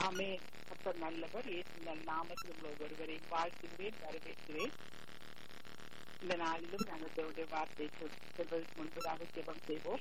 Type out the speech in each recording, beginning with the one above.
ஆமே அப்ப நல்லவர் இயேசு நல்ல நாமத்தில் உள்ள ஒருவரையும் வாழ்த்துகிறேன் வரவேற்கிறேன் இந்த நாளிலும் நாங்கள் தேவனுடைய வார்த்தை சொல்வதற்கு முன்பதாக ஜெபம் செய்வோம்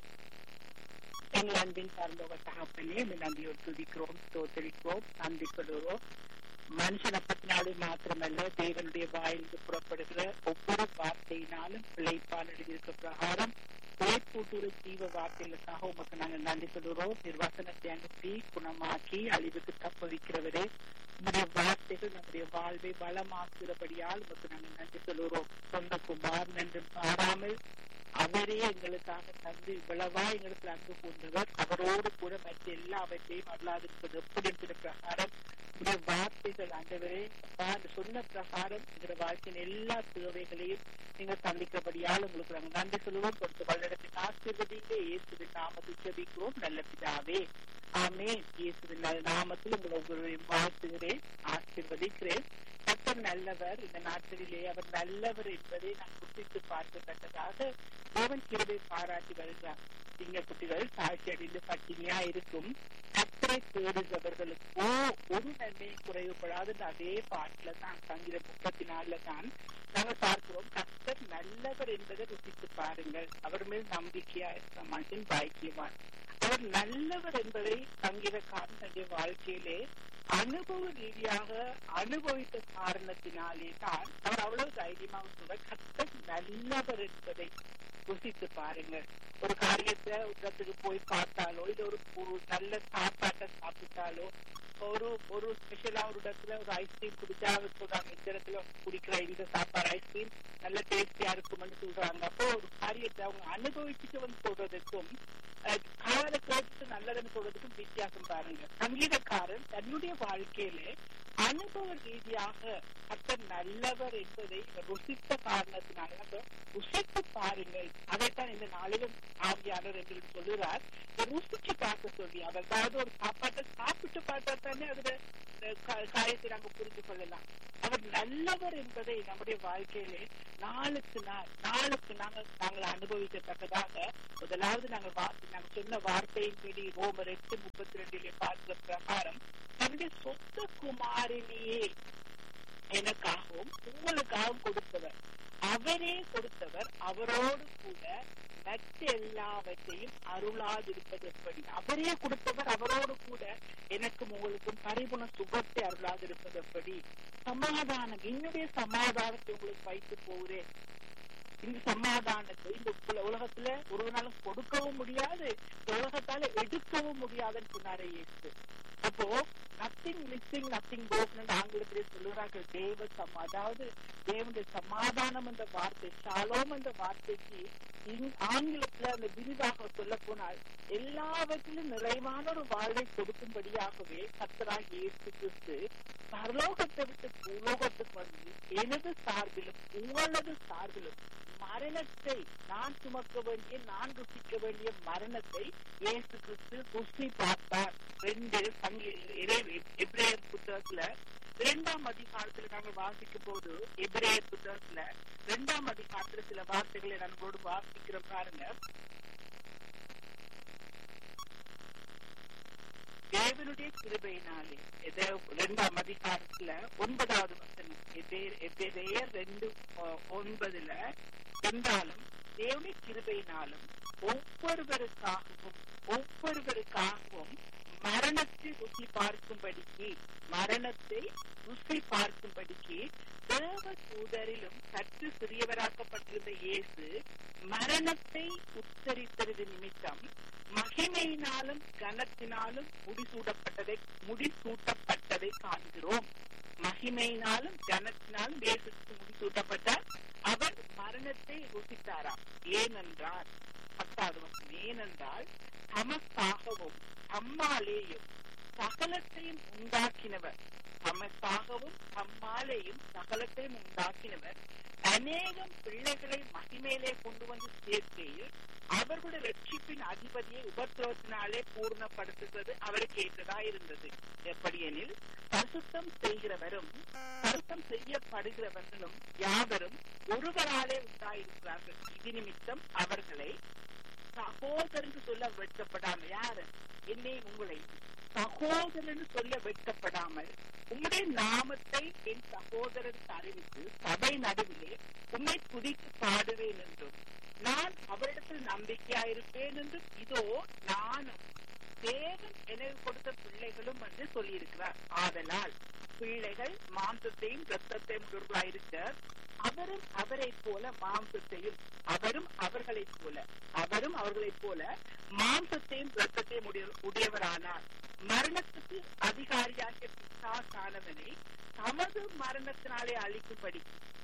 எங்கள் அன்பின் சார்ந்தவர் தகப்பனே இந்த நன்றியோடு துதிக்கிறோம் தோத்தரிக்கிறோம் நம்பிக்கொள்கிறோம் மனுஷனை பத்தினாலும் மாத்திரமல்ல தேவனுடைய வாயிலிருந்து புறப்படுகிற ஒவ்வொரு வார்த்தையினாலும் பிழைப்பால் எழுதியிருக்க பிரகாரம் உழைப்பூட்டுற ஜீவ வார்த்தைகளுக்காக உமக்கு நாங்கள் நன்றி சொல்கிறோம் நிர்வாசனத்தை அனுப்பி குணமாக்கி அழிவுக்கு தப்ப வைக்கிறவரே உங்களுடைய வார்த்தைகள் நம்முடைய வாழ்வை வளமாக்குகிறபடியால் உமக்கு நாங்கள் நன்றி சொல்கிறோம் சொந்த குமார் நன்றி பாராமல் அவரே எங்களுக்காக தந்து இவ்வளவா எங்களுக்கு அன்பு கொண்டவர் அவரோடு கூட மற்ற எல்லாவற்றையும் அல்லாதிருப்பது எப்படி இருக்கிற பிரகாரம் உடைய வார்த்தைகள் ஆண்டவரே அந்த சொன்ன பிரகாரம் எங்களுடைய வாழ்க்கையின் எல்லா தேவைகளையும் நீங்க சந்திக்கிறபடியால் உங்களுக்கு நாங்கள் நன்றி சொல்லுவோம் கொடுத்து வல்லிடத்தின் ஆசீர்வதிங்க இயேசுவின் நாமத்தில் ஜெபிக்கிறோம் நல்ல பிதாவே ஆமே இயேசுவின் நல்ல நாமத்தில் உங்களை ஒவ்வொருவரையும் வாழ்த்துகிறேன் ஆசீர்வதிக்கிறேன் கத்தர் நல்லவர் இந்த நாட்களிலே அவர் நல்லவர் என்பதை நான் குத்தித்து பார்க்கத்தக்கதாக தேவன் கிருபை பாராட்டி வருகிறார் சிங்க குட்டிகள் தாழ்ச்சி அடைந்து பட்டினியா இருக்கும் கத்தரை தேடுகிறவர்களுக்கோ ஒரு நன்மையும் குறைவுபடாது அதே பாட்டுல தான் சங்கீதம் முப்பத்தி நாலுல தான் நாங்கள் பார்க்கிறோம் கத்தர் நல்லவர் என்பதை ருசித்து பாருங்கள் அவர் மேல் நம்பிக்கையா இருக்கிற மனுஷன் பாக்கியவான் அவர் நல்லவர் என்பதை சங்கீதக்காரன் தன்னுடைய வாழ்க்கையிலே அனுபவ ரீதியாக அனுபவித்த காரணத்தினாலே தான் அவர் அவ்வளவு தைரியமாக சொல்ற கத்தர் நல்லவர் என்பதை ருசித்து பாருங்கள் ஒரு காரியத்தை இடத்துக்கு போய் பார்த்தாலோ இது ஒரு நல்ல சாப்பாட்டை சாப்பிட்டாலோ ஒரு ஒரு ஸ்பெஷலா ஒரு இடத்துல ஒரு ஐஸ்கிரீம் குடிச்சா அவர் சொல்றாங்க இந்த இடத்துல குடிக்கிற இந்த சாப்பாடு ஐஸ்கிரீம் நல்ல டேஸ்டியா இருக்கும்னு சொல்றாங்க அப்போ ஒரு காரியத்தை அவங்க அனுபவிச்சுட்டு வந்து சொல்றதுக்கும் கால கேட்டு நல்லதுன்னு சொல்றதுக்கும் வித்தியாசம் பாருங்க சங்கீதக்காரன் தன்னுடைய வாழ்க்கையில அனுபவ ரீதியாக கத்த நல்லவர் என்பதை ருசித்த காரணத்தினால ருசித்து பாருங்கள் அதைத்தான் இந்த நாளிலும் ஆவியாளர் என்று சொல்லுறார் ருசிச்சு பார்க்க சொல்லி அதாவது ஒரு சாப்பாட்டை சாப்பிட்டு பார்த்தா தானே அதுல காரியத்தை நாங்க புரிந்து கொள்ளலாம் அவர் நல்லவர் என்பதை நம்முடைய வாழ்க்கையிலே நாளுக்கு நாள் நாளுக்கு நாங்கள் நாங்கள் அனுபவிக்கத்தக்கதாக முதலாவது நாங்கள் நாங்கள் சொன்ன வார்த்தையின்படி ரோமர் எட்டு முப்பத்தி ரெண்டிலே பார்க்கிற பிரகாரம் தன்னுடைய சொந்த குமாரிலேயே எனக்காகவும் உங்களுக்காகவும் கொடுத்தவர் அவரே கொடுத்தவர் அவரோடு கூட மற்ற எல்லாவற்றையும் அருளாதிருப்பது எப்படி அவரே கொடுத்தவர் அவரோடு கூட எனக்கும் உங்களுக்கும் பரிபுண சுகத்தை அருளாதிருப்பது எப்படி சமாதானம் என்னுடைய சமாதானத்தை உங்களுக்கு வைத்து போகிறேன் இந்த சமாதானத்தை இந்த உலகத்துல ஒரு நாளும் கொடுக்கவும் முடியாது இந்த உலகத்தால எடுக்கவும் முடியாதுன்னு சொன்னாரே இயேசு அப்போ நத்திங் மிஸ்ஸிங் நத்திங் போகணும் ஆங்கிலத்திலே சொல்லுறார்கள் தேவ சம் அதாவது தேவனுடைய சமாதானம் என்ற வார்த்தை சாலோம் என்ற வார்த்தைக்கு ஆங்கிலத்துல அந்த விரிவாக சொல்ல போனால் எல்லாவற்றிலும் நிறைவான ஒரு வாழ்வை கொடுக்கும்படியாகவே கத்தராக இயேசு கிறிஸ்து பரலோகத்தை விட்டு பூலோகத்துக்கு வந்து எனது சார்பிலும் உங்களது சார்பிலும் மரணத்தை நான் சுமக்க வேண்டிய நான் ருசிக்க வேண்டிய மரணத்தை இயேசு கிறிஸ்து ருசி பார்த்தார் ரெண்டு எப்ரேயர் புத்தகத்துல இரண்டாம் அதிகாரத்துல நாங்கள் வாசிக்கும் போது எபிரேயர் புத்தகத்துல இரண்டாம் அதிகாரத்துல சில வார்த்தைகளை நம்மளோடு வாசிக்கிறோம் பாருங்க தேவனுடைய கிருபையினாலே இரண்டாம் அதிகாரத்துல ஒன்பதாவது வசனம் எபிரேயர் ரெண்டு ஒன்பதுல என்றாலும் தேவனுடைய கிருபையினாலும் ஒவ்வொருவருக்காகவும் ஒவ்வொருவருக்காகவும் மரணத்தை ருசி பார்க்கும்படிக்கு மரணத்தை ருசி பார்க்கும்படிக்கு தேவ தூதரிலும் சற்று சிறியவராக்கப்பட்டிருந்த இயேசு மரணத்தை உச்சரித்தது நிமித்தம் மகிமையினாலும் கனத்தினாலும் முடிசூடப்பட்டதை முடிசூட்டப்பட்டதை காண்கிறோம் மகிமையினாலும் கனத்தினாலும் இயேசுக்கு முடிசூட்டப்பட்டார் அவர் மரணத்தை ருசித்தாராம் ஏனென்றால் பத்தாவது வருஷம் ஏனென்றால் தமக்காகவும் தம்மாலேயும் சகலத்தையும் உண்டாக்கினவர் தமக்காகவும் தம்மாலேயும் சகலத்தையும் உண்டாக்கினவர் அநேகம் பிள்ளைகளை மகிமையிலே கொண்டு வந்து சேர்க்கையில் அவர்களுடைய ரட்சிப்பின் அதிபதியை உபத்திரவத்தினாலே பூர்ணப்படுத்துவது அவருக்கு ஏற்றதா இருந்தது எப்படி எனில் பரிசுத்தம் செய்கிறவரும் பரிசுத்தம் செய்யப்படுகிறவர்களும் யாவரும் ஒருவராலே உண்டாயிருக்கிறார்கள் இது நிமித்தம் அவர்களை சகோதரன் சொல்ல வெட்கப்படாம யாரு என்னை உங்களை சகோதரன் சொல்ல வெட்கப்படாமல் உம்முடைய நாமத்தை என் சகோதரனுக்கு அறிவித்து சபை நடுவிலே உம்மை துதித்து பாடுவேன் என்றும் நான் அவரிடத்தில் நம்பிக்கையாயிருப்பேன் என்றும் இதோ நானும் தேவன் எனக்கு கொடுத்த பிள்ளைகளும் என்று சொல்லியிருக்கிறார் ஆதலால் பிள்ளைகள் மாம்சத்தையும் ரத்தத்தையும் உடையவர்களாயிருக்க அவரும் அவரை போல மாம்சத்தையும் அவரும் அவர்களைப் போல அவரும் அவர்களைப் போல மாம்சத்தையும் ரத்தத்தையும் உடைய- உடையவரானார் மரணத்துக்கு அதிகாரியாகிய பிசாசானவனை தமது மரணத்தினாலே அழிக்கும்படி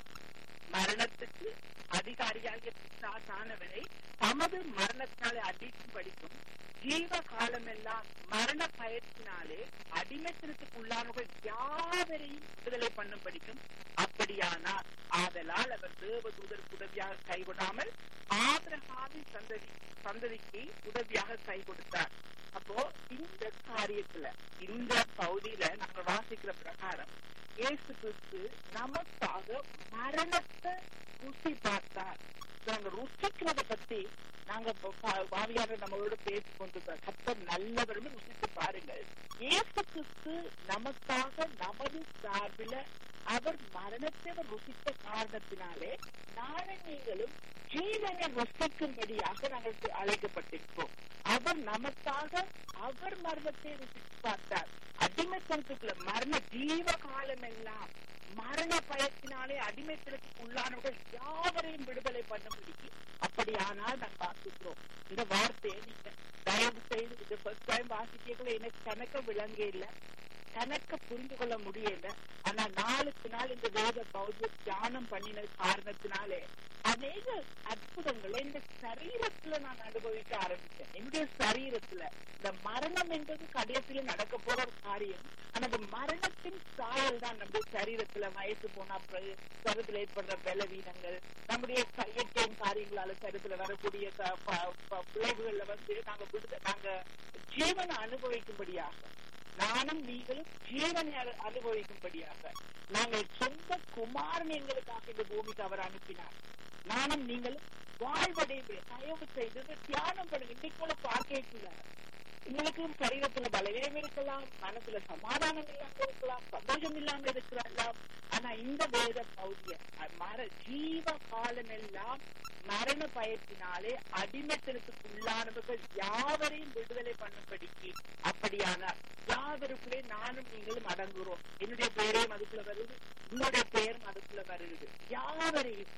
மரணத்துக்கு அதிகாரியாகிய பிசாசானவனை தமது மரணத்தினாலே அழிக்கும் படிக்கும் ஜீவ காலமெல்லாம் மரண பயத்தினாலே அடிமைத்தனத்துக்கு உள்ளானவர்கள் யாவரையும் விடுதலை பண்ணும் படிக்கும் அப்படியானால் ஆதலால் அவர் தேவதூதருக்கு உதவியாக கைவிடாமல் ஆபிரகாமின் சந்ததி சந்ததிக்கு உதவியாக கை கொடுத்தார் அப்போ இந்த காரியத்துல இந்த பகுதியில நாங்க வாசிக்கிற பிரகாரம் இயேசு கிறிஸ்து நமக்காக மரணத்தை ருசி பார்த்தார் நாங்க ருசிக்கிறத பத்தி நாங்க பாவியார நம்மளோட பேசி கொண்டு கத்தர் நல்லவர்னு ருசித்து பாருங்கள் இயேசு கிறிஸ்து நமக்காக நமது சார்பில அவர் மரணத்தை அவர் ருசித்த காரணத்தினாலே நானும் நீங்களும் ஜீவனை ருசிக்கும்படியாக நாங்கள் அழைக்கப்பட்டிருக்கோம் அவர் நமக்காக அவர் மரணத்தை ருசித்து பார்த்தார் அடிமைத்தனத்துக்குள்ள மரண ஜீவ காலம் எல்லாம் மரண பயத்தினாலே அடிமைத்தனத்துக்கு உள்ளானவர்கள் யாவரையும் விடுதலை பண்ண முடியும் அப்படியானால் நான் வாசிக்கிறோம் இந்த வார்த்தையை நீங்க தயவு செய்து இது ஃபர்ஸ்ட் டைம் வாசிக்கக்குள்ள எனக்கு கணக்க விளங்க இல்ல கணக்க புரிந்து கொள்ள முடியல ஆனா நாளுக்கு நாள் இந்த வேத பௌத்த தியானம் பண்ணின காரணத்தினாலே அநேக அற்புதங்களை இந்த சரீரத்துல நான் அனுபவிக்க ஆரம்பிச்சேன் என்னுடைய சரீரத்துல இந்த மரணம் என்பது கடைசியில நடக்க போற ஒரு காரியம் ஆனா அந்த மரணத்தின் சாயல் தான் நம்முடைய சரீரத்துல வயசு போனா பிறகு சரீரத்துல ஏற்படுற பலவீனங்கள் நம்முடைய இயற்கையின் காரியங்களால சரீரத்துல வரக்கூடிய க- ப- ப- விளைவுகள்ல வந்து நாங்க விடுத நாங்க ஜீவனை அனுபவிக்கும்படியாக நானும் நீங்களும் ஜீவனை அனு- அனுபவிக்கும்படியாக நாங்கள் சொந்த குமாரன் எங்களுக்காக இந்த பூமிக்கு அவர் அனுப்பினார் நானும் நீங்களும் வாழ்வடைவு தயவு செய்து இதை தியானம் பண்ணுங்க இன்னைக்கு போல பார்க்கல உங்களுக்கும் சரீரத்துல பலவீனம் இருக்கலாம் மனசுல சமாதானம் இல்லாம இருக்கலாம் சந்தோஷம் இல்லாம இருக்கலாம் ஆனா இந்த வேத பௌதிய மர ஜீவ காலம் எல்லாம் மரண பயத்தினாலே அடிமைத்தனத்துக்கு உள்ளானவர்கள் யாவரையும் விடுதலை பண்ணும்படிக்கு அப்படியானால் யாவருக்குள்ளே நானும் நீங்களும் அடங்குறோம் என்னுடைய பெயரையும் அதுக்குள்ள வருது உன்னுடைய பெயரும் அதுக்குள்ள வருது யாவரையும்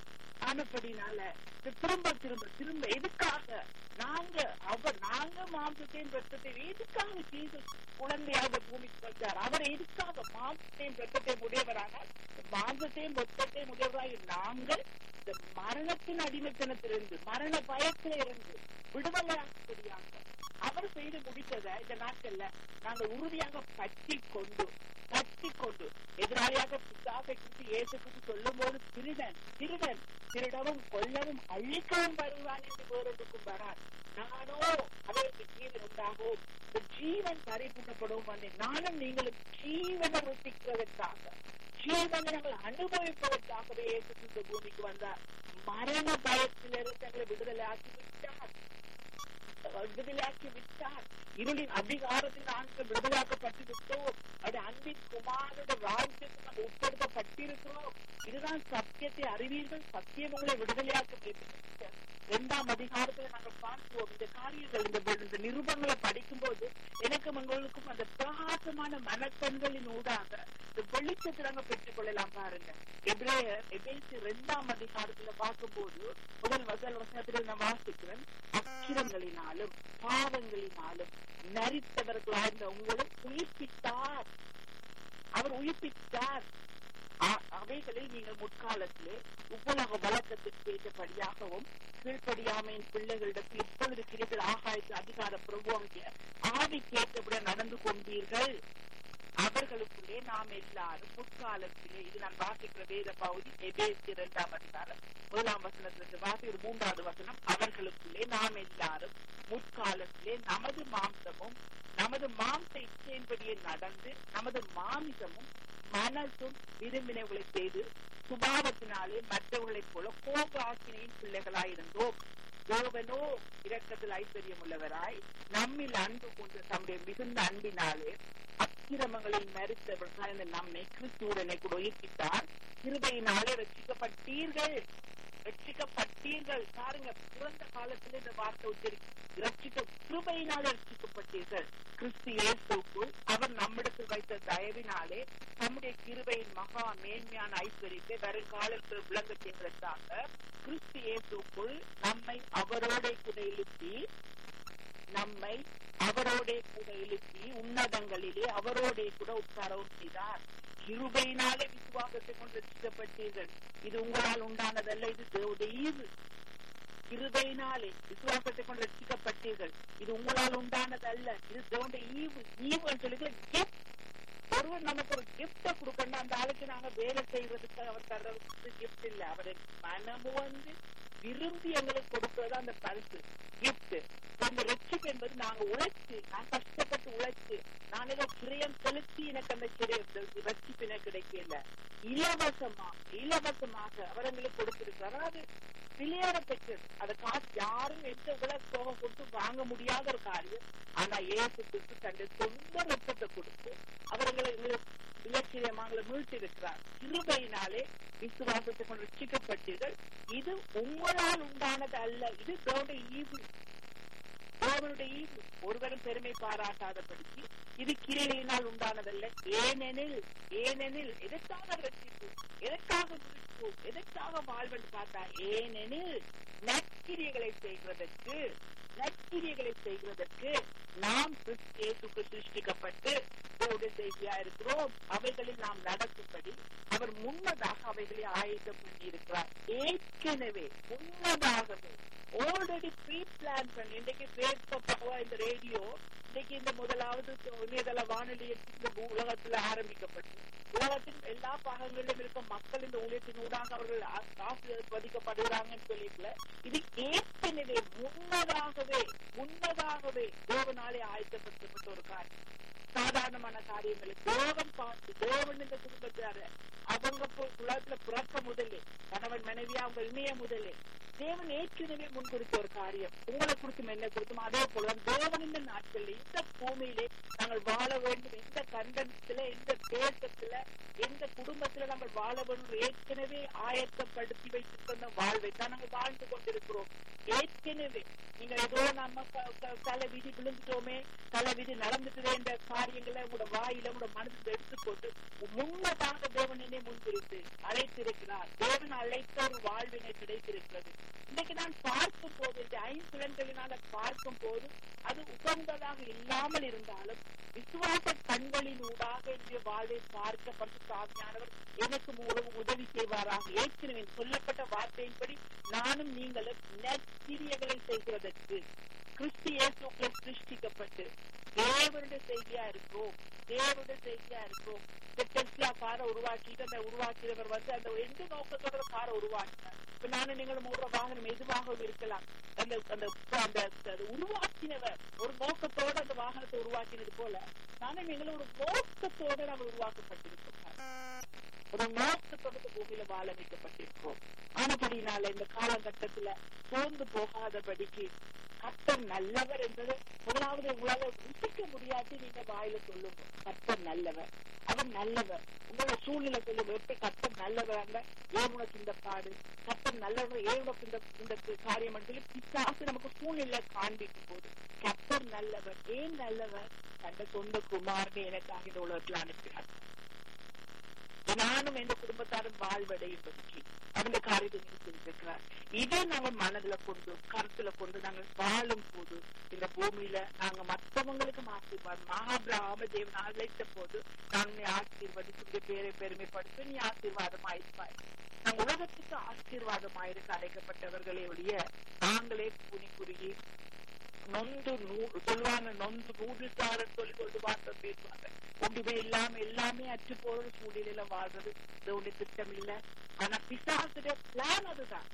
ஆனப்படினால இது திரும்ப திரும்ப திரும்ப எதுக்காக நாங்க அவர் நாங்க மாம்சத்தையும் ரத்தத்தையும் எதுக்காக ஜீசஸ் குழந்தையாக பூமிக்கு வந்தார் அவர் எதுக்காக மாம்சத்தையும் ரத்தத்தையும் உடையவரானால் மாம்சத்தையும் ரத்தத்தையும் உடையவராக நாங்கள் இந்த மரணத்தின் அடிமைத்தனத்திலிருந்து மரண பயத்தில இருந்து விடுதலையாகும்படியாக அவர் செய்து முடித்ததை இந்த நாட்கள்ல நாங்கள் உறுதியாக பற்றி கொண்டு பற்றி கொண்டு எதிராளியாக பிசாசை குறித்து இயேசு குறித்து சொல்லும் போது திருடன் திருடன் திருடவும் கொல்லவும் அழிக்கவும் வருவான் என்று வேறொன்றுக்கும் வரான் நானோ அவருக்கு ஜீவன் உண்டாகவும் இந்த ஜீவன் பறிபூட்டப்படவும் வந்தேன் நானும் நீங்களும் ஜீவனை ருசிக்கிறதற்காக ஜீவனை நாங்கள் அனுபவிப்பதற்காகவே இயேசு கிறிஸ்து பூமிக்கு வந்தார் மரண பயத்திலிருந்து எங்களை விடுதலை ஆக்கி விட்டார் விடுதலையாக்கி விட்டார் இருளின் அதிகாரத்தில் நாங்கள் விடுதலாக்கப்பட்டு விட்டோம் அது அன்பின் குமாரோட ராஜ்யத்துக்கு நாம் உட்படுத்தப்பட்டிருக்கிறோம் இதுதான் சத்தியத்தை அறிவீர்கள் சத்தியம் உங்களை விடுதலையாக்க இரண்டாம் அதிகாரத்துல நாங்கள் பார்க்கிறோம் இந்த காரியங்கள் இந்த இந்த நிருபங்களை படிக்கும் போது எனக்கும் உங்களுக்கும் அந்த பிரகாசமான மனக்கண்களின் ஊடாக இந்த வெளிச்சத்தை நாங்க பெற்றுக் கொள்ளலாம் பாருங்க எபிரேயர் எபேசி இரண்டாம் அதிகாரத்துல பார்க்கும்போது முதல் முதல் வசனத்துல நான் வாசிக்கிறேன் அக்கிரங்களினாலும் பாவங்களினாலும் நரித்தவர்களாயிருந்த உங்களை உயிர்ப்பித்தார் அவர் உயிர்ப்பித்தார் அ- அவைகளில் நீங்கள் முற்காலத்திலே உப்புலக வழக்கத்துக்கு ஏற்றபடியாகவும் கீழ்ப்படியாமையின் பிள்ளைகளிடத்தில் இப்பொழுது கிடைக்கிற ஆகாயத்து அதிகார பிரபுவாகிய ஆவிக்கேற்றபடி நடந்து கொண்டீர்கள் அவர்களுக்குள்ளே நாம் எல்லாரும் முற்காலத்திலே இது நான் வாசிக்கிற வேத பகுதி எபேசி இரண்டாம் அதிகாரம் முதலாம் வசனத்திலிருந்து வாசிக்கிற மூன்றாவது வசனம் அவர்களுக்குள்ளே நாம் எல்லாரும் முற்காலத்திலே நமது மாம்சமும் நமது மாம்ச இச்சையின்படியே நடந்து நமது மாமிசமும் மனசும் விரும்பினவர்களை செய்து சுபாவத்தினாலே மற்றவர்களைப் போல கோப ஆக்கினையின் பிள்ளைகளாயிருந்தோம் தேவனோ இரக்கத்தில் ஐஸ்வர்யம் உள்ளவராய் நம்மில் அன்பு கொண்டு தம்முடைய மிகுந்த அன்பினாலே அக்கிரமங்களில் மறித்தவர்கள் நம்மை கிறிஸ்துவுடனே கூட உயிர்ப்பித்தார் கிருபையினாலே ரட்சிக்கப்பட்டீர்கள் ரட்சிக்கப்பட்டீர்கள் பாருங்க பிறந்த காலத்துல இந்த வார்த்தை உச்சரி ரட்சிக்க கிருபையினாலே ரட்சிக்கப்பட்டீர்கள் கிறிஸ்து இயேசுக்குள் அவர் நம்மிடத்தில் வைத்த தயவினாலே நம்முடைய கிருபையின் மகா மேன்மையான ஐஸ்வர்யத்தை வருங்காலத்தில் விளங்க செய்வதற்காக கிறிஸ்து இயேசுக்குள் நம்மை அவரோட கூட எழுப்பி நம்மை அவரோட கூட எழுப்பி உன்னதங்களிலே அவரோட கூட உட்காரவும் செய்தார் கிருபையினாலே விசுவாசத்தை கொண்டு ரசிக்கப்பட்டீர்கள் இது உங்களால் உண்டானதல்ல இது தேவடைய ஈவு கிருபையினாலே விசுவாசத்தை கொண்டு ரசிக்கப்பட்டீர்கள் இது உங்களால் உண்டானதல்ல இது தேவடைய ஈவு ஈவு சொல்லி கிஃப்ட் ஒருவர் நமக்கு ஒரு கிஃப்ட கொடுக்கணும் அந்த ஆளுக்கு நாங்க வேலை செய்யறதுக்கு அவர் தர்றதுக்கு கிஃப்ட் இல்ல அவரை மனமு வந்து விரும்பி எங்களுக்கு கொடுக்கிறது அந்த பரிசு கிஃப்ட் அந்த ரட்சிப்பு என்பது நாங்க உழைச்சு நான் கஷ்டப்பட்டு உழைச்சு நான் ஏதோ கிரியம் செலுத்தி எனக்கு அந்த கிரியம் ரட்சிப்பு எனக்கு கிடைக்கல இலவசமா இலவசமாக அவர் எங்களுக்கு கொடுத்திருக்கிறார் அது விளையாட பெற்றது அதை காசு யாரும் எந்த உலக போக கொடுத்து வாங்க முடியாத ஒரு காரியம் ஆனா ஏசு கிறிஸ்து தன்னுடைய சொந்த ரத்தத்தை கொடுத்து அவர்களை இலட்சியமாக மீழ்த்தி இருக்கிறார் கிருபையினாலே விசுவாசத்தை கொண்டு ரட்சிக்கப்பட்டீர்கள் இது உங்களால் உண்டானது அல்ல இது தேவனுடைய ஈவு தேவனுடைய ஈவு ஒருவரும் பெருமை பாராட்டாதபடிக்கு இது கிரையினால் உண்டானதல்ல ஏனெனில் ஏனெனில் எதற்காக ரட்சிப்பு எதற்காக மீட்பு எதற்காக வாழ்வென்று பார்த்தா ஏனெனில் நற்கிரியைகளை செய்வதற்கு நற்கிரியைகளை செய்வதற்கு நாம் இயேசுக்கு சிருஷ்டிக்கப்பட்டு செய்தியா இருக்கிறோம் அவைகளில் நாம் நடக்கும்படி அவர் முன்னதாக அவைகளை ஆயத்தம் பண்ணி இருக்கிறார் ஏற்கனவே முன்னதாகவே ஆல்ரெடி ப்ரீ பிளான் பண்ணி இன்றைக்கு பேசப்பட்டவா இந்த ரேடியோ இன்னைக்கு இந்த முதலாவது இணையதள வானொலி இந்த உலகத்துல ஆரம்பிக்கப்பட்டு உலகத்தின் எல்லா பாகங்களிலும் இருக்க மக்கள் இந்த ஊழியத்தின் ஊடாக அவர்கள் ஆசீர்வதிக்கப்படுகிறாங்கன்னு சொல்லிக்கல இது ஏற்கனவே முன்னதாகவே முன்னதாகவே தேவனாலே ஆயத்தப்படுத்தப்பட்ட ஒரு காரியம் சாதாரணமான காரியங்களுக்கு தேவன் பார்த்து தேவன் இந்த குடும்பத்தார அவங்க உலகத்துல பிறக்க முதலே கணவன் மனைவியா அவங்க இணைய முதலே தேவன் ஏற்கனவே முன்குறித்த ஒரு காரியம் உங்களை குறித்தும் என்ன குறித்தும் அதே போல தேவன் இந்த நாட்கள்ல இந்த பூமியிலே நாங்கள் வாழ வேண்டும் எந்த கண்டனத்துல எந்த தேசத்துல எந்த குடும்பத்துல நாங்கள் வாழ வேண்டும் ஏற்கனவே ஆயத்தப்படுத்தி வைத்திருக்கிற வாழ்வை தான் நாங்கள் வாழ்ந்து கொண்டிருக்கிறோம் ஏற்கனவே நீங்க ஏதோ நம்ம தலை விதி விழுந்துட்டோமே தலை விதி நடந்துட்டு என்ற காரியங்களை உங்களோட வாயில உங்களோட மனதில் எடுத்துக்கொண்டு முன்னதாக தேவனே முன்பிருந்து அழைத்திருக்கிறார் தேவன் அழைத்த ஒரு வாழ்வினை கிடைத்திருக்கிறது இன்னைக்கு நான் பார்க்கும் போது இந்த ஐம்புலன்களினால பார்க்கும் போது அது உகந்ததாக இல்லாமல் இருந்தாலும் விசுவாச கண்களின் ஊடாக என்னுடைய வாழ்வை பார்க்கப்பட்டு சாமியானவர் எனக்கு மூலம் உதவி செய்வாராக ஏற்கனவே சொல்லப்பட்ட வார்த்தையின்படி நானும் நீங்களும் நற்கிரியைகளை செய்கிறதற்கு கிறிஸ்து இயேசுக்குள்ள சிருஷ்டிக்கப்பட்டு தேவனுடைய செய்தியா இருக்கும் தேவனுடைய செய்தியா இருக்கும் இந்த டெஸ்லா காரை உருவாக்கிட்டு அந்த உருவாக்கிறவர் வந்து அந்த எந்த நோக்கத்தோட காரை உருவாக்கினார் இப்ப நானும் நீங்களும் ஓடுற வாகனம் எதுவாகவும் இருக்கலாம் அந்த அந்த அந்த உருவாக்கினவர் ஒரு நோக்கத்தோட அந்த வாகனத்தை உருவாக்கினது போல நானும் நீங்களும் ஒரு நோக்கத்தோட நம்ம உருவாக்கப்பட்டிருக்கோம் ஒரு நோக்கத்தோட பூமியில வாழ வைக்கப்பட்டிருக்கோம் ஆனபடினால இந்த காலகட்டத்துல சோர்ந்து போகாதபடிக்கு கத்தர் நல்லவர் என்பது முதலாவது உங்களால ருசிக்க முடியாது நீங்க வாயில சொல்லுங்க கத்தர் நல்லவர் அவர் நல்லவர் உங்களோட சூழ்நிலை சொல்லுங்க எப்படி கத்தர் நல்லவர் ஏன் உனக்கு இந்த பாடு கத்தர் நல்லவர் ஏன் உனக்கு இந்த இந்த காரியம் சொல்லி பிசாசு நமக்கு சூழ்நிலை காண்பிக்கும் போது கத்தர் நல்லவர் ஏன் நல்லவர் தந்த சொந்த குமாரனை எனக்காக இந்த உலகத்தில் அனுப்பினார் நானும் எந்த குடும்பத்தாரும் வாழ்வடையும்படிக்கு அந்த காரியத்தை செஞ்சிருக்கிறார் இதை நாங்க மனதுல கொண்டு கருத்துல கொண்டு நாங்க வாழும் போது இந்த பூமியில நாங்க மற்றவங்களுக்கு ஆசீர்வாதம் மகாபிராம தேவன் அழைத்த போது நான் உன்னை ஆசீர்வதிச்சு பேரை பெருமைப்படுத்தி நீ ஆசீர்வாதம் ஆயிருப்பாய் நாங்க உலகத்துக்கு ஆசீர்வாதமாயிருக்க அழைக்கப்பட்டவர்களே ஒழிய நாங்களே புனி குறுகி நொந்து சொல்லுவாங்க நொந்து நூடுசாரன் சொல்லி சொல்லி வார்த்தை பேசுவாங்க ஒன்றுமே இல்லாம எல்லாமே அற்று போற சூழ்நிலையில வாழ்றது இதோட திட்டம் இல்ல ஆனா பிசாசுடைய பிளான் அதுதான்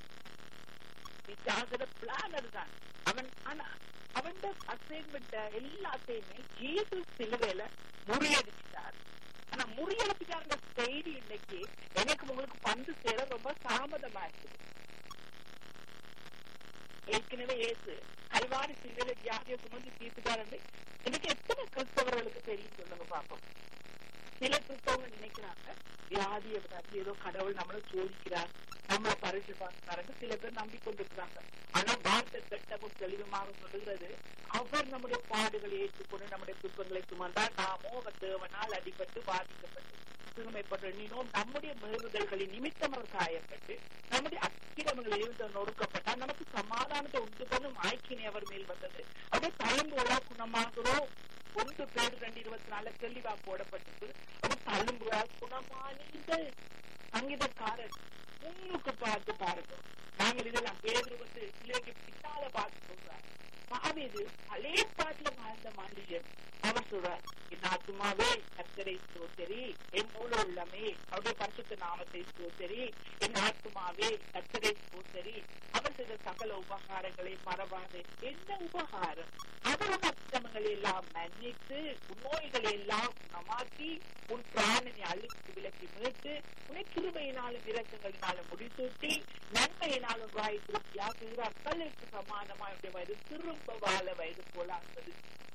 பிசாசுட பிளான் அதுதான் அவன் ஆனா அவன் அசைன்மெண்ட் எல்லாத்தையுமே ஜீசு சிலுவையில முறியடிச்சிட்டார் ஆனா முறியடிச்சிட்டாருங்க செய்தி இன்னைக்கு எனக்கு உங்களுக்கு பந்து சேர ரொம்ப தாமதமா இருக்குது ஏற்கனவே ஏசு கல்வாரி சிலையில வியாதியை சுமந்து தீர்த்துட்டார் என்று இன்னைக்கு எத்தனை கிறிஸ்தவர்களுக்கு தெரியும் சொல்லுங்க பாப்போம் சில கிறிஸ்தவங்க நினைக்கிறாங்க வியாதியை பத்தி ஏதோ கடவுள் நம்மளை சோதிக்கிறார் நம்மளை பரிசு பார்க்கிறாரு சில பேர் நம்பிக்கொண்டிருக்கிறாங்க ஆனா வார்த்தை கட்டமும் தெளிவுமாக சொல்லுகிறது அவர் நம்முடைய பாடுகளை ஏற்றுக்கொண்டு நம்முடைய துன்பங்களை சுமந்தால் நாமோ அவர் தேவனால் அடிபட்டு பாதிக்கப்பட்டு சிறுமைப்பட்டு நீனும் நம்முடைய மீறுதல்களின் நிமித்தம் அவர் காயப்பட்டு நம்முடைய அக்கிரமங்களில் இருந்து நொறுக்கப்பட்டால் நமக்கு சமாதானத்தை உண்டு பண்ணும் ஆய்க்கினை அவர் மேல் வந்தது அப்படியே தழும்புகளா குணமாகிறோம் ஒன்று பேர் ரெண்டு இருபத்தி நாலு தெளிவா போடப்பட்டது அவர் தழும்புகளா குணமானீர்கள் சங்கீதக்காரர் முன்னுக்கு பார்த்து பாருங்க நாங்கள் இதெல்லாம் பேர் வந்து பிள்ளைக்கு பின்னால பார்த்து சொல்றார் மாவீது பழைய பாட்டுல வாழ்ந்த மனுஷன் அவர் சொல்றார் என் ஆத்மாவே கத்தரை சோத்தரி என் மூல உள்ளமே அவருடைய பரிசுத்த நாமத்தை சோத்தரி என் ஆத்மாவே கத்தரை சோத்தரி அவர் செய்த சகல உபகாரங்களை மறவாது என்ன உபகாரம் அவர் அக்கிரமங்களை எல்லாம் மன்னித்து உன் நோய்களை எல்லாம் குணமாக்கி உன் பிராணனை அழித்து விலக்கி மீட்டு உன்னை கிருபையினாலும் இரக்கங்களினாலும் முடிசூட்டி நன்மையினாலும் வாய் திருப்தியாக்குகிற அக்களுக்கு சமானமாக வயது திரும்ப வாழ வயது போலாகிறது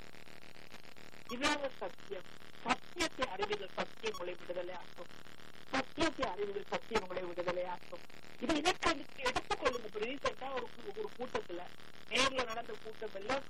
இதான சத்தியம் சத்தியத்தை அறிவுகள் சத்தியம் உங்களை விடுதலை ஆக்கும் சத்தியத்தை அறிவுகள் சத்தியம் உங்களை விடுதலை ஆக்கும் இது இதற்கு எடுத்துக்கொள்ளுங்க இப்ப ரீசெண்டா ஒரு ஒரு கூட்டத்துல நேர்ல நடந்த கூட்டம் எல்லாம்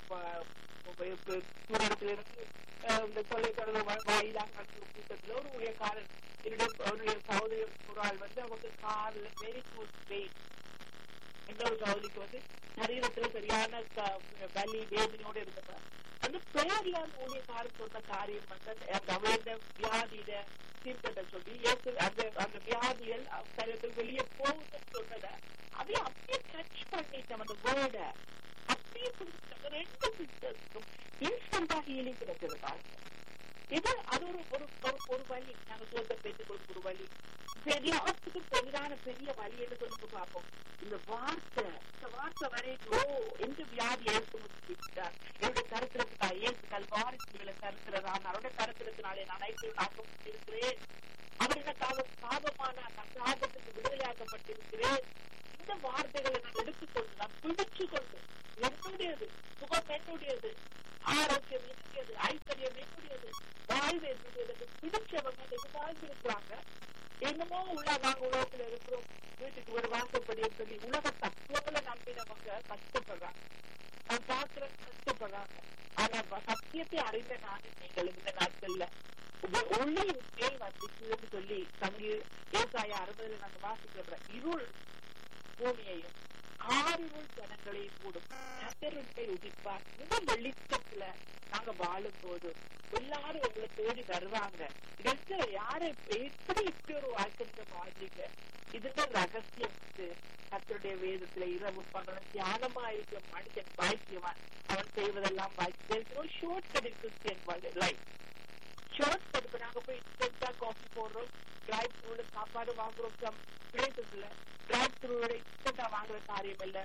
இடத்துல இருந்து இந்த தொலைத்தொடர்பு வாயிலாக நடந்த கூட்டத்துல ஒரு ஊழியக்காரன் என்னுடைய சகோதரி ஒரு ஆள் வந்து அவங்க கார்ல வெரி குட் வெயிட் இன்னொரு சகோதரிக்கு வந்து சரீரத்துல சரியான வலி வேதனையோட இருந்தப்ப அந்த பேர்ல ஊழியக்காரன் சொன்ன காரியம் வந்து அந்த அவளோட வியாதியில தீர்க்கத்தை சொல்லி அந்த அந்த வியாதிகள் சரீரத்தில் வெளியே போகுதுன்னு சொன்னத அப்படியே அப்படியே டச் பண்ணிட்டோம் அந்த வேர்ட அப்படியே பிடிச்சாங்க ரெண்டு பிக்சர்ஸும் இன்ஸ்டன்டா ஹீலிங் கிடைச்சிருக்காங்க இது அது ஒரு ஒரு ஒரு வழி நாங்க சொல்ற பெற்றுக்கொள்ளும் ஒரு வழி எல்லாத்துக்கும் எதிரான பெரிய வழி என்று சொல்லி பார்ப்போம் இந்த வார்த்தை இந்த வார்த்தை வரைக்கும் ஓ எந்த வியாதி ஏற்பட்டார் என்னுடைய கருத்திரத்துக்கா ஏசு கல்வாரி சிலுவில கருத்துறதான் அவருடைய கருத்திரத்தினாலே நான் ஐக்கியம் ஆக்கப்பட்டிருக்கிறேன் அவர் எனக்காக சாபமான சாபத்துக்கு விடுதலையாக்கப்பட்டிருக்கிறேன் இந்த வார்த்தைகளை நான் எடுத்துக்கொண்டு நான் பிடிச்சு கொண்டு என்னுடையது சுகம் என்னுடையது ஆரோக்கியம் என்னுடையது ஐஸ்வர்யம் என்னுடையது வாழ்வு என்னுடையது பிடிச்சவங்க வாழ்ந்திருக்கிறாங்க என்னமோ உள்ள நாங்க உலகத்துல இருக்கிறோம் வீட்டுக்கு ஒரு வாசப்படி சொல்லி உலக தத்துவங்களை நம்பினவங்க கஷ்டப்படுறாங்க நான் பாக்குற கஷ்டப்படுறாங்க ஆனா சத்தியத்தை அறிந்த நானும் நீங்கள் இந்த நாட்கள்ல ஒளி மேல் வந்துச்சுன்னு சொல்லி தமிழ் விவசாய அறுபதுல நாங்க வாசிக்கிற இருள் பூமியையும் ஆறுகள் ஜனங்களை கூடும் கத்தருண்டை உதிப்பார் இந்த வெளிச்சத்துல நாங்க வாழும் போது எல்லாரும் உங்களை தேடி வருவாங்க இதற்கு யாரை எப்படி இப்படி ஒரு வாழ்க்கை வாழ்றீங்க இதுக்கு ரகசியம் கத்தருடைய வேதத்துல இரவு பகலும் தியானமா இருக்க மனுஷன் பாக்கியவான் அவன் செய்வதெல்லாம் பாக்கியம் short cut Christian life short cut இப்ப நாங்க போய் இன்ஸ்டன்டா காஃபி போடுறோம் டிரைவ் த்ரூல சாப்பாடு வாங்குறோம் சம் பிளேசஸ்ல டிரைவ் த்ரூல இன்ஸ்டன்டா வாங்குற காரியம் இல்ல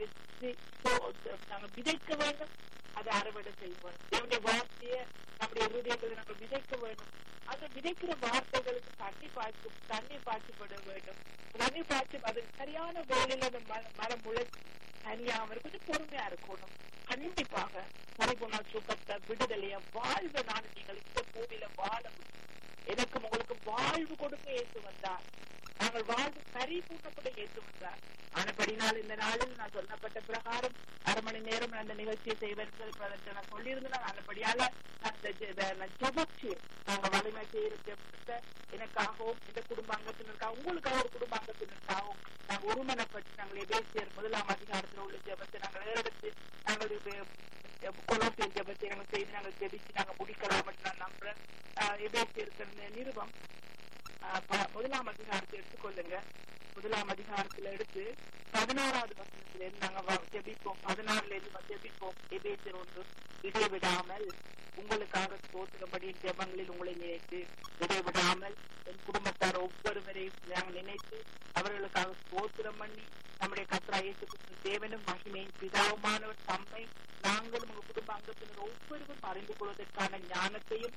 நாங்க விதைக்க வேண்டும் அதை அறுவடை செய்வோம் நம்முடைய வார்த்தைய நம்முடைய இருதயங்களை நம்ம விதைக்க வேண்டும் அந்த விதைக்கிற வார்த்தைகளுக்கு தண்ணி பாய்ச்சி தண்ணி பாய்ச்சப்பட வேண்டும் தண்ணி பாய்ச்சி அது சரியான வேலையில அந்த மரம் முளைச்சு தனியாம கொஞ்சம் பொறுமையா இருக்கணும் கண்டிப்பாக பரிபூர்ண சுகத்தை விடுதலைய வாழ்வை நான் நீங்கள் இந்த பூமியில வாழ முடியும் எனக்கும் உங்களுக்கு வாழ்வு கொடுக்க ஏற்று வந்தார் நாங்கள் வாழ்வு பரிபூர்ணப்பட ஏற்று வந்தார் ஆனபடினால் இந்த நாளில் நான் சொல்லப்பட்ட பிரகாரம் அரை மணி நேரம் அந்த நிகழ்ச்சியை செய்வதற்கு நான் சொல்லியிருந்தேன் ஆனபடியால நான் ஜபச்சு நாங்க வலிமை செய்யப்பட்ட எனக்காகவும் இந்த குடும்ப அங்கத்தினருக்காக உங்களுக்காக ஒரு குடும்ப அங்கத்தினருக்காகவும் நாங்கள் ஒருமனப்பட்டு நாங்கள் எபேசியர் முதலாம் அதிகாரத்தில் உள்ள ஜபத்தை நாங்கள் ஏறெடுத்து நாங்கள் கொலோசியர் ஜபத்தை நாங்கள் செய்து நாங்கள் ஜெபிச்சு நாங்கள் முடிக்கலாம் என்று நான் நம்புறேன் எபேசியர் நிருபம் முதலாம் அதிகாரத்தை எடுத்துக்கொள்ளுங்க முதலாம் அதிகாரத்துல எடுத்து பதினாறாவது வசனத்துல இருந்து நாங்க ஜெபிப்போம் பதினாறுல இருந்து ஜெபிப்போம் எபேசியர் ஒன்று இடைவிடாமல் உங்களுக்காக தோற்றும்படி ஜெபங்களில் உங்களை நினைத்து இடைவிடாமல் என் குடும்பத்தார் ஒவ்வொருவரையும் நாங்கள் நினைத்து அவர்களுக்காக ஸ்தோத்திரம் பண்ணி நம்முடைய கத்ரா இயேசு தேவனும் மகிமையின் பிதாவுமானவர் தம்மை நாங்களும் உங்க குடும்ப அங்கத்தினர் ஒவ்வொருவரும் அறிந்து கொள்வதற்கான ஞானத்தையும்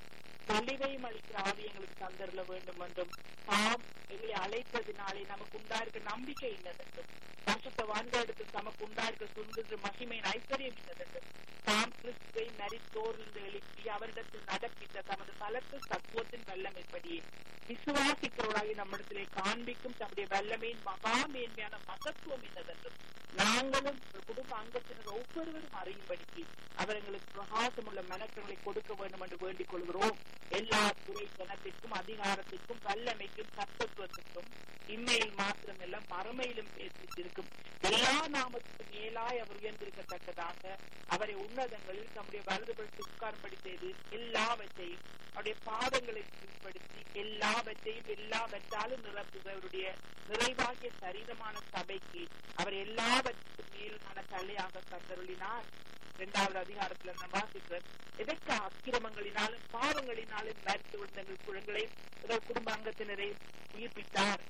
தெளிவையும் அளிக்கிற ஆவி எங்களுக்கு தந்தரல வேண்டும் என்றும் தாம் எங்களை அழைத்ததினாலே நமக்கு உண்டாயிருக்க நம்பிக்கை இன்னதென்றும் பரிசுத்த வாழ்ந்தெடுத்து நமக்கு உண்டாயிருக்க சுந்தர மகிமையின் ஐஸ்வர்யம் இன்னதென்றும் தாம் கிறிஸ்துவை மரித்தோர்ந்து எழுப்பி அவரிடத்தில் நடப்பித்த தமது பலத்து தத்துவத்தின் வல்லமைப்படியே விசுவாசிக்கிறவராகி நம்மிடத்திலே காண்பிக்கும் தம்முடைய வல்லமையின் மகா மேன்மையான மகத்துவம் என்னதென்றும் நாங்களும் குடும்ப அங்கத்தினர் ஒவ்வொருவரும் அறியும்படிக்கு அவர் எங்களுக்கு பிரகாசமுள்ள மனக்கங்களை கொடுக்க வேண்டும் என்று வேண்டிக் கொள்கிறோம் எல்லா துறை ஜனத்திற்கும் அதிகாரத்திற்கும் வல்லமைக்கும் கர்த்தத்துவத்திற்கும் இம்மையில் மாத்திரமல்ல மறுமையிலும் பேசியிருக்கும் எல்லா நாமத்துக்கும் மேலாய் அவர் உயர்ந்திருக்கத்தக்கதாக அவரை உன்னதங்களில் தம்முடைய வலதுபடுத்தி உட்கார்படி செய்து எல்லாவற்றையும் அவருடைய பாதங்களை கீழ்ப்படுத்தி எல்லாவற்றையும் எல்லாவற்றாலும் நிரப்புவருடைய நிறைவாகிய சரீரமான சபைக்கு அவர் எல்லாவற்றுக்கும் மேலான தலையாக கத்தருளினார் இரண்டாவது அதிகாரத்துல நம்ம வாசிக்கிறோம் எதற்கு அக்கிரமங்களினாலும் பாவங்களினாலும் மறித்து விழுந்த எங்கள் குழந்தைகளை எங்கள் குடும்ப அங்கத்தினரை உயிர்ப்பித்தார்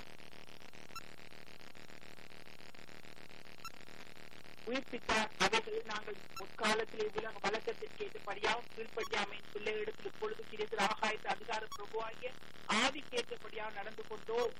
உயிர்ப்பித்தார் அவைகளை நாங்கள் முற்காலத்திலே உலக வழக்கத்திற்கு ஏற்றபடியாகவும் கீழ்ப்படியாமையின் பிள்ளைகளிடத்தில் இப்பொழுது கிடைத்த ஆகாயத்து அதிகார பிரபுவாகிய ஆதிக்கேற்றபடியாக நடந்து கொண்டோம்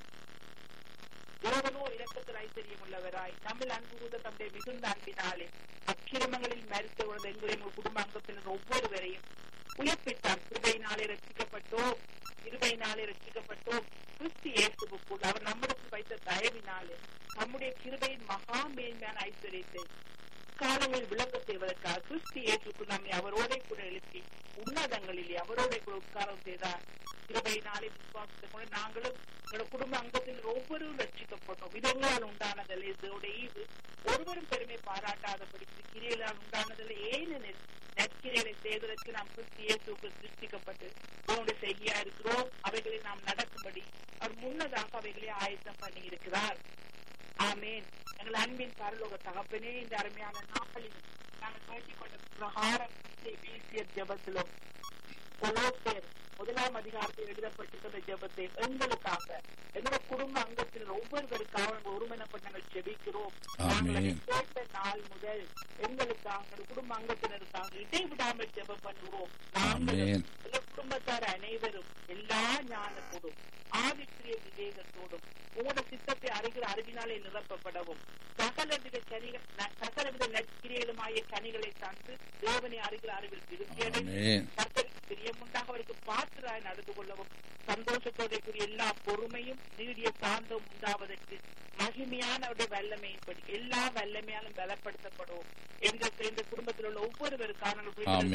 தேவனோ இரக்கத்தில் ஐஸ்வர்யம் உள்ளவராய் நம்மில் அன்பு கூத தம்முடைய மிகுந்த அன்பினாலே அக்கிரமங்களில் மறித்த உணர்ந்த எங்களை உங்கள் குடும்ப அங்கத்தினர் ஒவ்வொருவரையும் உயிர்ப்பித்தார் கிருபையினாலே ரட்சிக்கப்பட்டோம் கிருபையினாலே ரட்சிக்கப்பட்டோம் கிறிஸ்து இயேசுவுக்குள் அவர் நம்மிடத்தில் வைத்த தயவினாலே நம்முடைய கிருபையின் மகா மேன்மையான ஐஸ்வர்யத்தை காலங்களில் விளங்க செய்வதற்காக கிறிஸ்து இயேசுக்குள் நம்மை அவரோட கூட எழுப்பி உன்னதங்களிலே அவரோட கூட உட்காரம் செய்தார் கிருபையினாலே விசுவாசத்தை கொண்டு நாங்களும் எங்களோட குடும்ப அங்கத்தில் ஒவ்வொருவரும் ரட்சிக்கப்பட்டோம் இது எங்களால் உண்டானதில்லை இதோட ஈவு ஒருவரும் பெருமை பாராட்டாதபடி கிரியலால் உண்டானதில்லை ஏனெனில் நற்கிரைகளை செய்வதற்கு நாம் கிறிஸ்து இயேசுக்கு சிருஷ்டிக்கப்பட்டு அவனுடைய செய்யா இருக்கிறோம் அவைகளை நாம் நடக்கும்படி அவர் முன்னதாக அவைகளை ஆயத்தம் பண்ணி இருக்கிறார் ஆமேன் எங்கள் அன்பின் பரலோக தகப்பனே இந்த அருமையான நாட்களில் நாங்கள் கேட்டுக்கொண்ட பிரகாரம் பேசிய ஜபத்திலும் கொலோசேர் முதலாம் அதிகாரத்தில் எழுதப்பட்டிருக்கிற ஜபத்தை எங்களுக்காக எங்களோட குடும்ப அங்கத்தில் ஒவ்வொருவருக்காக ஒருமனப்பட்டு நாங்கள் ஜெபிக்கிறோம் நாங்கள் கேட்ட நாள் முதல் எங்களுக்காக எங்கள் குடும்ப அங்கத்தினருக்காக இடைவிடாமல் ஜெபம் பண்ணுகிறோம் நாங்கள் எங்கள் குடும்பத்தார் அனைவரும் எல்லா ஞானத்தோடும் ஆவிக்குரிய விவேகத்தோடும் உங்களோட சித்தத்தை அறிகிற அறிவினாலே நிரப்பப்படவும் சகலவித கனிகள் சகலவித நற்கிரியலுமாய கனிகளை தந்து தேவனை அறிகிற அறிவில் திருப்தியடைந்து கர்த்தருக்கு பிரியமுண்டாக அவருக்கு பாத்திராய் நடந்து கொள்ளவும் சந்தோஷத்தோட கூடிய எல்லா பொறுமையும் நீடிய சாந்தம் உண்டாவதற்கு மகிமையான அவருடைய வல்லமையின்படி எல்லா வல்லமையாலும் பலப்படுத்தப்படுவோம் எங்க இந்த குடும்பத்தில் உள்ள ஒவ்வொருவருக்கான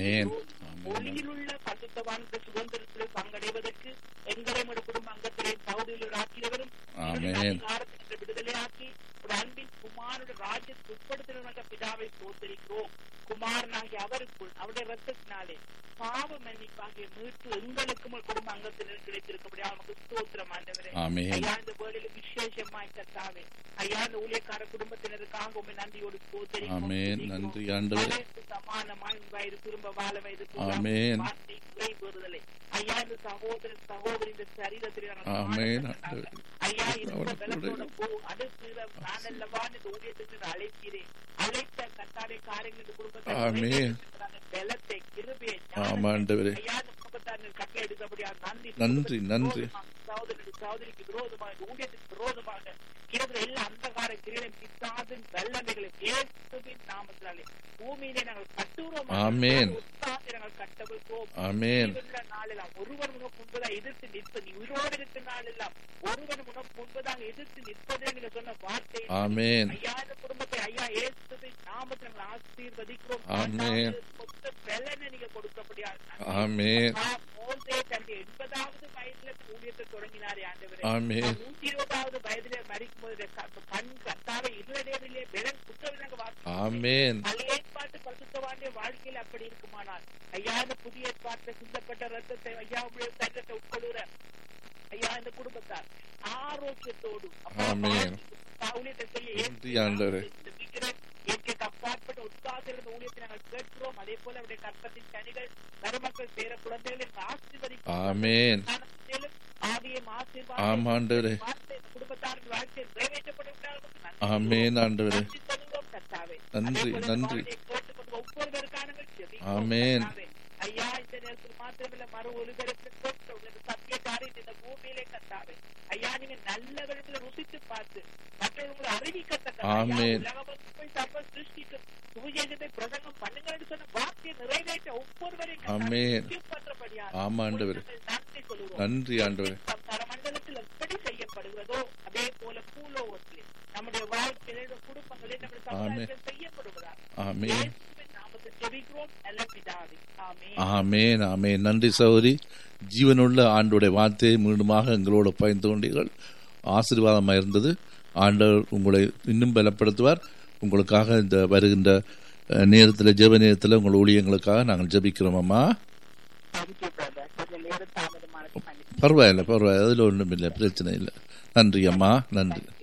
ஒளியில் உள்ள பசுத்தவான்கிற சுதந்திரத்தில் பங்கடைவதற்கு எங்களை குடும்ப அங்கத்திலே பகுதியில் ஆக்கியவரும் அதிகாரத்திற்கு விடுதலையாக்கி ஒரு அன்பின் குமாரோட ராஜ்யத்துக்கு உட்படுத்தின பிதாவை சோதரிக்கிறோம் குமாரனாகிய அவருக்குள் அவருடைய ரத்தத்தினாலே பாவ மன்னிப்பாகிய மீட்பு எங்களுக்கும் குடும்ப அங்கத்தினர் கிடைத்திருக்கபடியா நமக்கு ஸ்தோத்திரம் ஆண்டவரே ஐயா இந்த வேலையில விசேஷமாய் கத்தாவே ஐயா இந்த ஊழியக்கார குடும்பத்தினருக்காக உண்மை நன்றியோடு நன்றி ஆண்டவரே சமானமாய் வயது திரும்ப வாழ வயது வார்த்தை குறைபெறுதலை ஐயா இந்த சகோதர சகோதரி இந்த சரீரத்தில் ஐயா இந்த பலத்தோட போ அடுத்து நான் அல்லவா இந்த ஊழியத்துக்கு அழைக்கிறேன் அழைத்த கத்தாரை காரியங்கள் இந்த குடும்பத்தை பலத்தை கிருபையை ஆமாண்டவரே ஐயா இந்த குடும்பத்தார்கள் கட்டளை எடுக்கபடியா நன்றி நன்றி நன்றி சகோதரி சகோதரிக்கு விரோதமாக ஊழியத்துக்கு விரோதமாக இருக்கிற எல்லா அந்தகார கிரீடம் பிசாதின் வல்லமைகளை இயேசுவின் நாமத்தினாலே பூமியிலே நாங்கள் கட்டுறோம் ஆமென் நாங்கள் கட்டவிழ்ப்போம் ஆமென் நாளெல்லாம் ஒருவர் உனக்கு முன்பதாக எதிர்த்து நிற்பது நீ உயிரோடு இருக்கிற நாளெல்லாம் ஒருவர் உனக்கு முன்பதாக எதிர்த்து நிற்பதே நீங்க சொன்ன வார்த்தை ஆமென் ஐயா இந்த குடும்பத்தை ஐயா இயேசுவின் நாமத்தில் நாங்கள் ஆசீர்வதிக்கிறோம் ஆமென் மொத்த பலனை நீங்க கொடுக்கப்படியா ஆமென் மோசே தன்னுடைய எண்பதாவது வயதுல ஊழியத்தை தொடங்கினாரே ஆண்டவரே ஆமென் நூத்தி இருபதாவது வயதுல மறிக்கும் போது கண் கத்தாவை இருளடைவிலே பெலன் குற்றவிலங்க வார்த்தை ஆமென் பழைய ஏற்பாட்டு பசுத்தவாண்டிய வாழ்க்கையில் அப்படி இருக்குமானால் ஐயா இந்த புதிய ஏற்பாட்டில் சிந்தப்பட்ட ரத்தத்தை ஐயா உடைய சங்கத்தை உட்கொள்கிற ஐயா இந்த குடும்பத்தார் ஆரோக்கியத்தோடு ஆமென். ஊழியத்தை செய்ய நன்றி ஆண்டவரே. இயற்கைக்கு அப்பாற்பட்ட உற்சாகத்திலிருந்து ஊழியத்தை நாங்கள் கேட்கிறோம் அதே போல அவருடைய கற்பத்தின் கனிகள் மருமக்கள் பேர குழந்தைகளை ஆசீர்வதிக்கும் ஆமென் ஞானத்திலும் ஆவியும் ஆமாண்டவரே ஆசீர்வாதம் குடும்பத்தாரின் வாழ்க்கை நிறைவேற்றப்படும் ஆமென் ஆண்டவரே நன்றி சொல்லுவோம் கர்த்தாவே. நன்றி, அதே போல நன்றி. வார்த்தையை கேட்டுக்கொண்டு ஒவ்வொருவருக்கான ஜெபிக்கிறோம் ஆமென். கர்த்தாவே. ஐயா இந்த நேரத்தில் மாத்திரமில்ல மறு ஒலிபரப்பு கொண்ட உங்களது சத்திய காரியம் இந்த பூமியிலே கத்தாவே ஐயா நீங்க நல்லவர்களை ருசித்து பார்த்து மற்றவர்களை அறிவிக்கத்தக்க ஆமென். உலகமொத்தம் போய் சர்வ சிருஷ்டிக்கு சுவிசேஷத்தை பிரசங்கம் பண்ணுங்கன்னு சொன்ன வார்த்தையை நிறைவேற்ற ஒவ்வொருவரையும் ஆமென். பண்றபடியாக ஆமா ஆண்டவரே நன்றி சொல்லுவோம் நன்றி ஆண்டவரே பரமண்டலத்தில் எப்படி செய்யப்படுகிறதோ அதே போல பூலோகத்திலே நம்முடைய வாழ்க்கையில குடும்பங்களில் நம்முடைய சமுதாயத்தில் செய்யப்படுவதாக ஆமென் இயேசுவின் நாமத்தில் ஜெபிக்கிறோம் நல்ல பிதாவே ஆமென் ஆமேன் ஆமேன் நன்றி சகோதரி ஜீவனுள்ள ஆண்டுடைய வார்த்தையை மீண்டுமாக எங்களோடு பயந்து கொண்டீர்கள் ஆசீர்வாதமாக இருந்தது ஆண்டவர் உங்களை இன்னும் பலப்படுத்துவார் உங்களுக்காக இந்த வருகின்ற அஹ், நேரத்தில் ஜெப நேரத்தில் உங்கள் ஊழியங்களுக்காக நாங்கள் ஜெபிக்கிறோம் அம்மா தேங்க்யூ பிரதர் கொஞ்சம் நேரம் தாமதமானது மன்னிச்சு பரவாயில்லை பரவாயில்லை அதில் ஒன்றும் இல்லை பிரச்சனை இல்லை நன்றி அம்மா நன்றி